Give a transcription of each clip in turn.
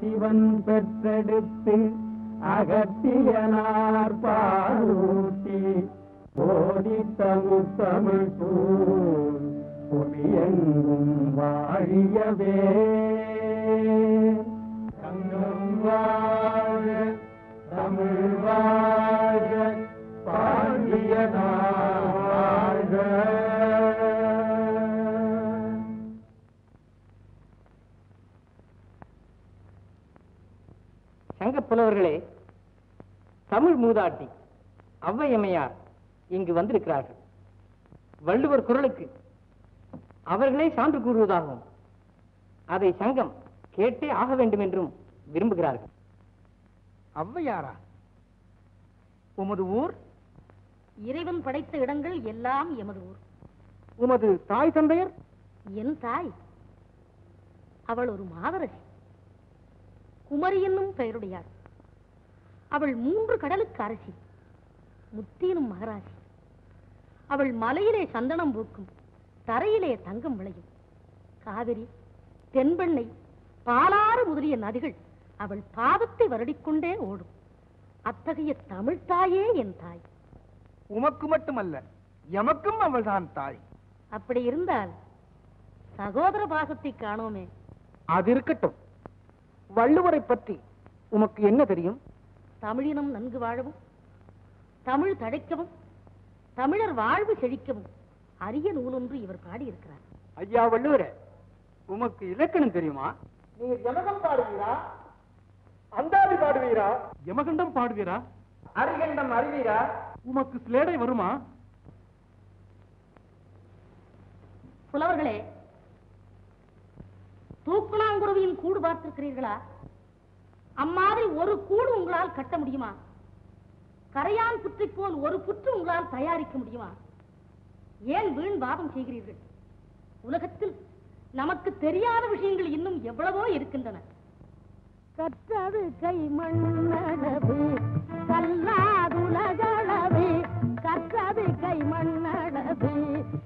சிவன் பெற்றெடுத்து அகத்தியனார் பாலூட்டி ஓடி தமிழ் தமிழ் சூழ் புவியெங்கும் வாழியவே சங்கம் வாழ தமிழ் வாழ பாண்டியனார் வாழ்க சங்கப் புலவர்களே தமிழ் மூதாட்டி ஔவையம்மையார் இங்கு வந்திருக்கிறார்கள் வள்ளுவர் குரலுக்கு அவர்களே சான்று கூறுவதாகவும் அதை சங்கம் கேட்டே ஆக வேண்டும் என்றும் விரும்புகிறார்கள் ஔவையாரா உமது ஊர் இறைவன் படைத்த இடங்கள் எல்லாம் எமது ஊர் உமது தாய் தந்தையர் என் தாய் அவள் ஒரு மாதரசி குமரி என்னும் பெயருடையாள் அவள் மூன்று கடலுக்கு அரசி முத்தீனும் மகராசி அவள் மலையிலே சந்தனம் பூக்கும் தரையிலே தங்கம் விளையும் காவிரி தென்பெண்ணை பாலாறு முதலிய நதிகள் அவள் பாதத்தை வருடிக்கொண்டே ஓடும் அத்தகைய தமிழ்த்தாயே என் தாய் உமக்கு மட்டுமல்ல எமக்கும் அவள்தான் தாய் அப்படி இருந்தால் சகோதர பாசத்தை காணோமே அது இருக்கட்டும் வள்ளுவரை பற்றி உமக்கு என்ன தெரியும் தமிழினம் நன்கு வாழவும் தமிழ் தழைக்கவும் தமிழர் வாழ்வு செழிக்கவும் அரிய நூலொன்று இவர் பாடியிருக்கிறார் ஐயா வள்ளுவரே உமக்கு இலக்கணம் தெரியுமா நீர் யமகம் பாடுவீரா அந்தாதி பாடுவீரா யமகண்டம் பாடுவீரா அரிகண்டம் அறிவீரா உமக்கு ஸ்லேடை வருமா புலவர்களே தூக்குனாங்குருவியின் கூடு பார்த்திருக்கிறீர்களா அம்மாதிரி ஒரு கூடு உங்களால் கட்ட முடியுமா கரையான் புற்றை போல் ஒரு புற்று உங்களால் தயாரிக்க முடியுமா ஏன் வீண் வாதம் செய்கிறீர்கள் உலகத்தில் நமக்கு தெரியாத விஷயங்கள் இன்னும் எவ்வளவோ இருக்கின்றன கற்றது கை மண்ணளவு கல்லாதுலகளவு கற்றது கை மண்ணளவு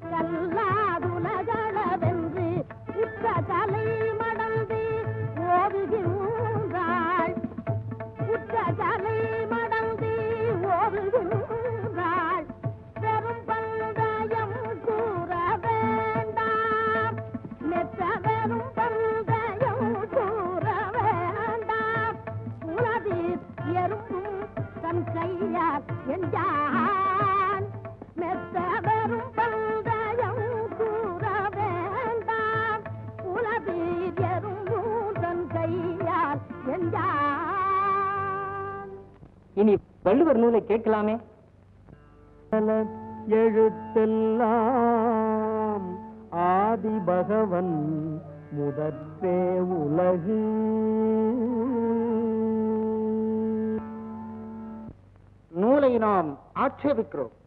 கல்லாதுலகளவென்று உற்ற கலை மடந்து ஓதுகின்றாள் உற்ற கலை மடந்து ஓதுகின்றாள் பெரும் பந்தயம் கூற வேண்டாம் மெத்த வெறும் பந்தயம் கூற வேண்டாம் உலகில் எறும்பும் தன் கையால் என்றான் மெத்த வெறும் பந்தயம் கூற வேண்டாம் உலகில் எறும்பும் தன் கையால் என்றான் இனி வள்ளுவர் நூலை கேட்கலாமே எழுத்தெல்லாம் ஆதி பகவன் முதற்றே உலகு நூலை நாம் ஆட்சேபிக்கிறோம்